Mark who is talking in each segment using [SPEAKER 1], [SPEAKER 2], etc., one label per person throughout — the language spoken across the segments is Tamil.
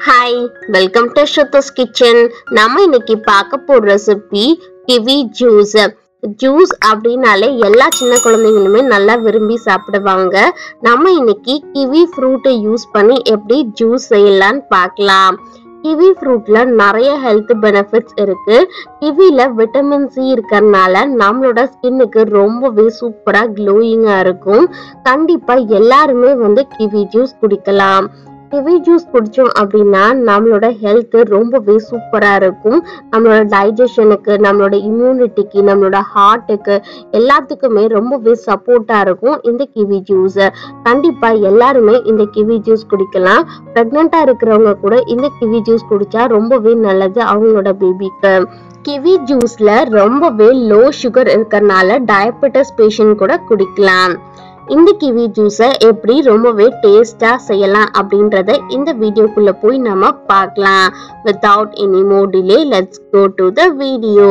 [SPEAKER 1] ஹாய் வெல்கம் டு ஷுத்தஸ் கிச்சன் நம்ம இன்னைக்கு பார்க்க போற ரெசிபி கிவி ஜூஸ் ஜூஸ் அப்படின்னாலே எல்லா சின்ன குழந்தைங்களுமே நல்லா விரும்பி சாப்பிடுவாங்க நம்ம இன்னைக்கு கிவி ஃப்ரூட்டை யூஸ் பண்ணி எப்படி ஜூஸ் செய்யலாம்னு பார்க்கலாம் கிவி ஃப்ரூட்ல நிறைய ஹெல்த் பெனிஃபிட்ஸ் இருக்கு கிவில விட்டமின் சி இருக்கறனால நம்மளோட ஸ்கின்னுக்கு ரொம்பவே சூப்பரா க்ளோயிங்கா இருக்கும் கண்டிப்பா எல்லாருமே வந்து கிவி ஜூஸ் குடிக்கலாம் கிவி ஜூஸ் குடிச்சோம் அப்படின்னா நம்மளோட ஹெல்த் ரொம்பவே சூப்பரா இருக்கும் நம்மளோட டைஜஷனுக்கு நம்மளோட இம்யூனிட்டிக்கு நம்மளோட ஹார்ட்டுக்கு எல்லாத்துக்குமே ரொம்பவே சப்போர்ட்டா இருக்கும் இந்த கிவி ஜூஸ் கண்டிப்பா எல்லாருமே இந்த கிவி ஜூஸ் குடிக்கலாம் பிரெக்னெண்டா இருக்கிறவங்க கூட இந்த கிவி ஜூஸ் குடிச்சா ரொம்பவே நல்லது அவங்களோட பேபிக்கு கிவி ஜூஸ்ல ரொம்பவே லோ சுகர் இருக்கறனால டயபெட்டிஸ் பேஷண்ட் கூட குடிக்கலாம் இந்த கிவி ஜூஸை எப்படி ரொம்பவே டேஸ்டா செய்யலாம் அப்படின்றத இந்த வீடியோக்குள்ள போய் நம்ம பார்க்கலாம் without any more delay let's go to the video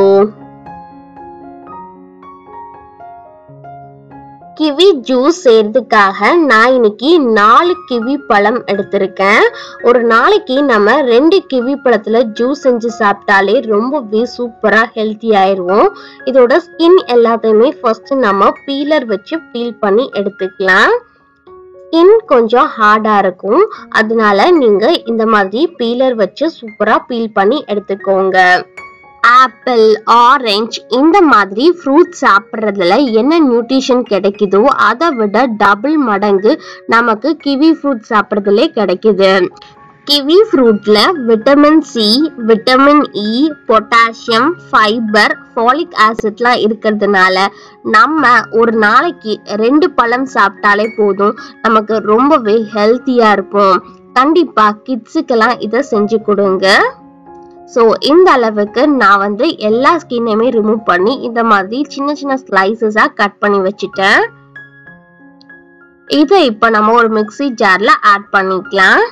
[SPEAKER 1] kiwi juice செய்யறதுக்காக நான் இன்னைக்கு நாலு கிவி பழம் எடுத்திருக்கேன் ஒரு நாளைக்கு நம்ம ரெண்டு கிவி பழத்துல ஜூஸ் செஞ்சு சாப்பிட்டாலே ரொம்பவே சூப்பரா ஹெல்த்தி ஆயிருவோம் இதோட ஸ்கின் எல்லாத்தையுமே ஃபர்ஸ்ட் நம்ம பீலர் வச்சு பீல் பண்ணி எடுத்துக்கலாம் ஸ்கின் கொஞ்சம் ஹார்டா இருக்கும் அதனால நீங்க இந்த மாதிரி பீலர் வச்சு சூப்பரா பீல் பண்ணி எடுத்துக்கோங்க ஆப்பிள் ஆரஞ்சு இந்த மாதிரி ஃப்ரூட் சாப்பிட்றதுல என்ன நியூட்ரிஷன் கிடைக்குதோ அதை விட டபுள் மடங்கு நமக்கு கிவி ஃப்ரூட் சாப்பிட்றதுலே கிடைக்குது கிவி ஃப்ரூட்ல vitamin C vitamin E potassium fibre folic ஆசிட்லாம் இருக்கிறதுனால நம்ம ஒரு நாளைக்கு ரெண்டு பழம் சாப்பிட்டாலே போதும் நமக்கு ரொம்பவே ஹெல்த்தியா இருப்போம் கண்டிப்பா கிட்ஸுக்கெல்லாம் இதை செஞ்சு கொடுங்க ஸோ இந்த அளவுக்கு நான் வந்து எல்லா ஸ்கின்னையுமே ரிமூவ் பண்ணி இந்த மாதிரி சின்ன சின்ன ஸ்லைசஸாக கட் பண்ணி வச்சுட்டேன் இதை இப்போ நம்ம ஒரு மிக்ஸி ஜார்ல ஆட் பண்ணிக்கலாம்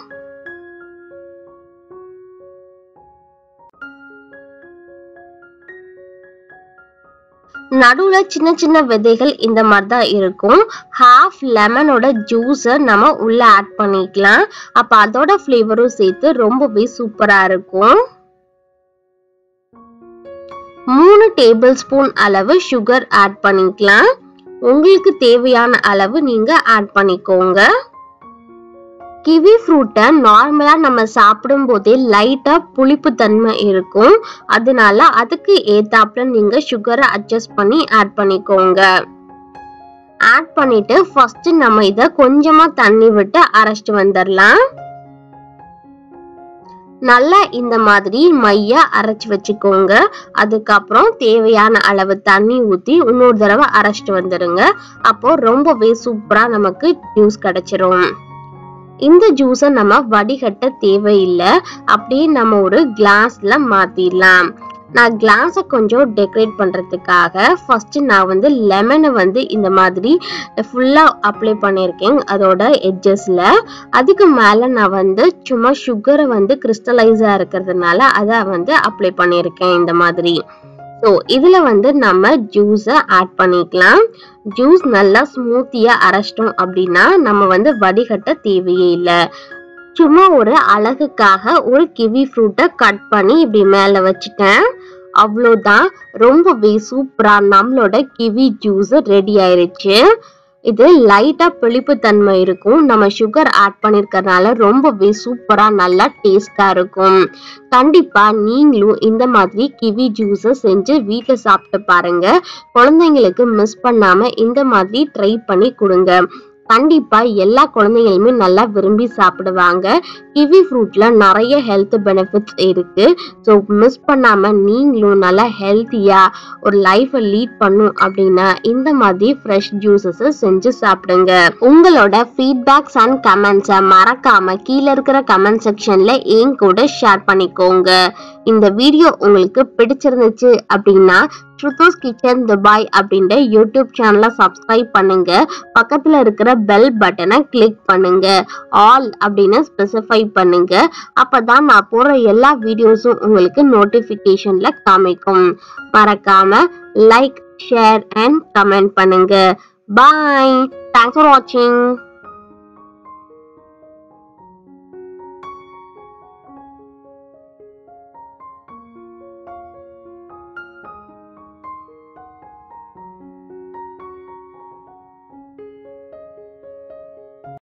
[SPEAKER 1] நடுவுல சின்ன சின்ன விதைகள் இந்த மாதிரி தான் இருக்கும் ஹாஃப் லெமனோட ஜூஸை நம்ம உள்ள ஆட் பண்ணிக்கலாம் அப்ப அதோட ஃப்ளேவரும் சேர்த்து ரொம்பவே சூப்பரா இருக்கும் மூணு டேபிள் ஸ்பூன் அளவு சுகர் ஆட் பண்ணிக்கலாம் உங்களுக்கு தேவையான அளவு நீங்க ஆட் பண்ணிக்கோங்க கிவி ஃப்ரூட்டை நார்மலா நம்ம சாப்பிடும் போதே லைட்டா புளிப்பு தன்மை இருக்கும் அதனால அதுக்கு ஏத்தாப்புல நீங்க சுகரை அட்ஜஸ்ட் பண்ணி ஆட் பண்ணிக்கோங்க ஆட் பண்ணிட்டு ஃபர்ஸ்ட் நம்ம இத கொஞ்சமா தண்ணி விட்டு அரைச்சிட்டு வந்துடலாம் நல்லா இந்த மாதிரி மைய அரைச்சு வச்சுக்கோங்க அதுக்கப்புறம் தேவையான அளவு தண்ணி ஊத்தி இன்னொரு தடவை அரைச்சிட்டு வந்துருங்க அப்போ ரொம்பவே சூப்பரா நமக்கு ஜூஸ் கிடைச்சிரும் இந்த ஜூஸை நம்ம வடிகட்ட தேவையில்லை அப்படியே நம்ம ஒரு கிளாஸ்ல மாத்திடலாம் நான் கிளாஸை கொஞ்சம் டெக்கரேட் பண்ணுறதுக்காக ஃபர்ஸ்ட் நான் வந்து லெமனை வந்து இந்த மாதிரி ஃபுல்லாக அப்ளை பண்ணியிருக்கேன் அதோட எட்ஜஸில் அதுக்கு மேலே நான் வந்து சும்மா சுகரை வந்து கிறிஸ்டலைஸாக இருக்கிறதுனால அதை வந்து அப்ளை பண்ணியிருக்கேன் இந்த மாதிரி ஸோ இதில் வந்து நம்ம ஜூஸை ஆட் பண்ணிக்கலாம் ஜூஸ் நல்லா ஸ்மூத்தியாக அரைச்சிட்டோம் அப்படின்னா நம்ம வந்து வடிகட்ட தேவையே இல்லை சும்மா ஒரு அழகுக்காக ஒரு கிவி ஃப்ரூட்டை கட் பண்ணி இப்படி மேலே வச்சுட்டேன் அவ்வளோதான் ரொம்பவே சூப்பரா நம்மளோட கிவி ஜூஸ் ரெடி ஆயிருச்சு இது லைட்டா புளிப்பு தன்மை இருக்கும் நம்ம சுகர் ஆட் பண்ணிருக்கறனால ரொம்பவே சூப்பரா நல்லா டேஸ்டா இருக்கும் கண்டிப்பா நீங்களும் இந்த மாதிரி கிவி ஜூஸ செஞ்சு வீட்டுல சாப்பிட்டு பாருங்க குழந்தைங்களுக்கு மிஸ் பண்ணாம இந்த மாதிரி ட்ரை பண்ணி கொடுங்க கண்டிப்பா எல்லா குழந்தைங்களுமே நல்லா விரும்பி சாப்பிடுவாங்க கிவி ஃப்ரூட்ல நிறைய ஹெல்த் பெனிஃபிட்ஸ் இருக்கு ஸோ மிஸ் பண்ணாம நீங்களும் நல்லா ஹெல்த்தியா ஒரு லைஃபை லீட் பண்ணும் அப்படின்னா இந்த மாதிரி ஃப்ரெஷ் ஜூஸஸ் செஞ்சு சாப்பிடுங்க உங்களோட ஃபீட்பேக்ஸ் அண்ட் கமெண்ட்ஸை மறக்காம கீழே இருக்கிற கமெண்ட் செக்ஷன்ல என் கூட ஷேர் பண்ணிக்கோங்க இந்த வீடியோ உங்களுக்கு பிடிச்சிருந்துச்சு அப்படின்னா ட்ருத்தோஸ் கிச்சன் துபாய் அப்படின்ற யூடியூப் சேனலை சப்ஸ்கிரைப் பண்ணுங்க பக்கத்துல இருக்கிற பெல் பட்டனை கிளிக் பண்ணுங்க ஆல் அப்படின்னு ஸ்பெசிஃபை பண்ணுங்க அப்பதான் நான் போடுற எல்லா வீடியோஸும் உங்களுக்கு நோட்டிபிகேஷன்ல காமிக்கும் மறக்காம லைக் ஷேர் அண்ட் கமெண்ட் பண்ணுங்க பாய் தேங்க்ஸ் ஃபார் வாட்சிங்